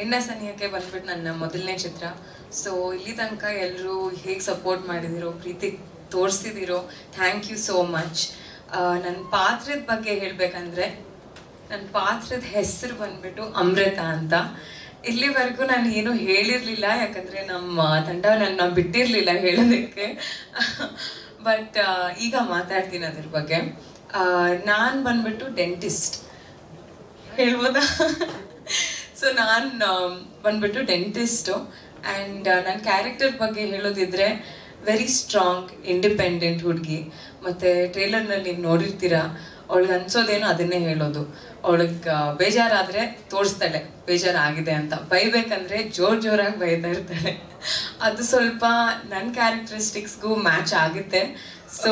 ನಿನ್ನ ಸನಿಹಕ್ಕೆ ಬಂದ್ಬಿಟ್ಟು ನನ್ನ ಮೊದಲನೇ ಚಿತ್ರ ಸೊ ಇಲ್ಲಿ ತನಕ ಎಲ್ಲರೂ ಹೇಗೆ ಸಪೋರ್ಟ್ ಮಾಡಿದಿರೋ ಪ್ರೀತಿ ತೋರಿಸಿದಿರೋ ಥ್ಯಾಂಕ್ ಯು ಸೋ ಮಚ್ ನನ್ನ ಪಾತ್ರದ ಬಗ್ಗೆ ಹೇಳಬೇಕಂದ್ರೆ ನನ್ನ ಪಾತ್ರದ ಹೆಸರು ಬಂದ್ಬಿಟ್ಟು ಅಮೃತ ಅಂತ ಇಲ್ಲಿವರೆಗೂ ನಾನು ಏನು ಹೇಳಿರಲಿಲ್ಲ ಯಾಕಂದರೆ ನಮ್ಮ ತಂಡ ನನ್ನ ಬಿಟ್ಟಿರಲಿಲ್ಲ ಹೇಳೋದಕ್ಕೆ ಬಟ್ ಈಗ ಮಾತಾಡ್ತೀನಿ ಅದ್ರ ಬಗ್ಗೆ ನಾನು ಬಂದ್ಬಿಟ್ಟು ಡೆಂಟಿಸ್ಟ್ ಹೇಳ್ಬೋದಾ ಸೊ ನಾನು ಬಂದ್ಬಿಟ್ಟು ಡೆಂಟಿಸ್ಟು ಆ್ಯಂಡ್ ನನ್ನ ಕ್ಯಾರೆಕ್ಟರ್ ಬಗ್ಗೆ ಹೇಳೋದಿದ್ರೆ ವೆರಿ ಸ್ಟ್ರಾಂಗ್ ಇಂಡಿಪೆಂಡೆಂಟ್ ಹುಡುಗಿ ಮತ್ತು ಟ್ರೇಲರ್ನಲ್ಲಿ ನೀವು ನೋಡಿರ್ತೀರ ಅವಳಿಗೆ ಅನ್ಸೋದೇನೋ ಅದನ್ನೇ ಹೇಳೋದು ಅವಳಿಗೆ ಬೇಜಾರಾದರೆ ತೋರಿಸ್ತಾಳೆ ಬೇಜಾರಾಗಿದೆ ಅಂತ ಬೈಬೇಕಂದ್ರೆ ಜೋರ್ ಜೋರಾಗಿ ಬೈತಾ ಇರ್ತಾಳೆ ಅದು ಸ್ವಲ್ಪ ನನ್ನ ಕ್ಯಾರೆಕ್ಟರಿಸ್ಟಿಕ್ಸ್ಗೂ ಮ್ಯಾಚ್ ಆಗುತ್ತೆ ಸೊ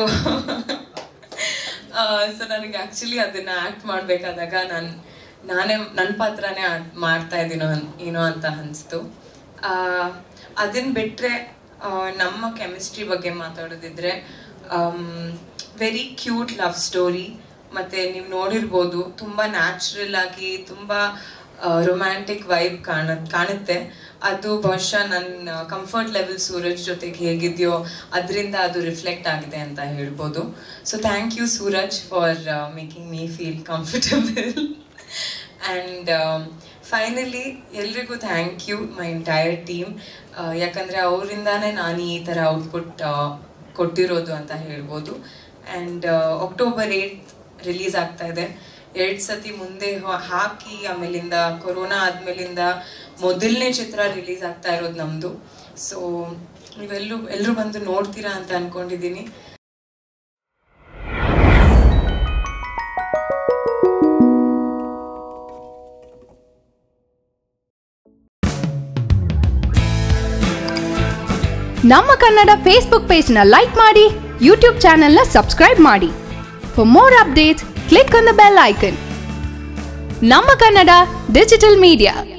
ಸೊ ನನಗೆ ಆ್ಯಕ್ಚುಲಿ ಅದನ್ನ ಆ್ಯಕ್ಟ್ ಮಾಡಬೇಕಾದಾಗ ನಾನು ನಾನೇ ನನ್ನ ಪಾತ್ರನೇ ಆಡ್- ಮಾಡ್ತಾ ಇದ್ದೀನೋ ಅನ್- ಏನೋ ಅಂತ ಅನಿಸ್ತು ಅದನ್ನ ಬಿಟ್ಟರೆ ನಮ್ಮ ಕೆಮಿಸ್ಟ್ರಿ ಬಗ್ಗೆ ಮಾತಾಡೋದಿದ್ರೆ ವೆರಿ ಕ್ಯೂಟ್ ಲವ್ ಸ್ಟೋರಿ ಮತ್ತು ನೀವು ನೋಡಿರ್ಬೋದು ತುಂಬ ನ್ಯಾಚುರಲ್ ಆಗಿ ತುಂಬ ರೊಮ್ಯಾಂಟಿಕ್ ವೈಬ್ ಕಾಣ ಕಾಣುತ್ತೆ ಅದು ಬಹುಶಃ ನನ್ನ ಕಂಫರ್ಟ್ ಲೆವೆಲ್ ಸೂರಜ್ ಜೊತೆಗೆ ಹೇಗಿದೆಯೋ ಅದರಿಂದ ಅದು ರಿಫ್ಲೆಕ್ಟ್ ಆಗಿದೆ ಅಂತ ಹೇಳ್ಬೋದು so thank you Suraj for making me feel comfortable and finally ಎಲ್ರಿಗೂ thank you my entire team ಯಾಕಂದರೆ ಅವರಿಂದಾನೇ ನಾನು ಈ ಥರ ಔಟ್ಪುಟ್ ಕೊಟ್ಟಿರೋದು ಅಂತ ಹೇಳ್ಬೋದು ಆ್ಯಂಡ್ ಅಕ್ಟೋಬರ್ ಏಯ್ಟ್ ರಿಲೀಸ್ ಆಗ್ತಾ ಇದೆ ಎರಡು ಸತಿ ಮುಂದೆ ಹಾ- ಹಾಕಿ ಆಮೇಲಿಂದ ಕೊರೋನಾ ಆದ್ಮೇಲಿಂದ ಮೊದಲನೇ ಚಿತ್ರ ರಿಲೀಸ್ ಆಗ್ತಾ ಇರೋದು ನಮ್ಮದು ಸೊ ನೀವೆಲ್ಲರೂ ಎಲ್ಲರೂ ಬಂದು ನೋಡ್ತೀರಾ ಅಂತ ಅನ್ಕೊಂಡಿದ್ದೀನಿ ನಮ್ಮ ಕನ್ನಡ ಫೇಸ್ಬುಕ್ ಪೇಜ್ನ ಲೈಕ್ ಮಾಡಿ ಯೂಟ್ಯೂಬ್ ಚಾನೆಲ್ನ ಸಬ್ಸ್ಕ್ರೈಬ್ ಮಾಡಿ for more updates click on the bell icon ನಮ್ಮ ಕನ್ನಡ ಡಿಜಿಟಲ್ ಮೀಡಿಯಾ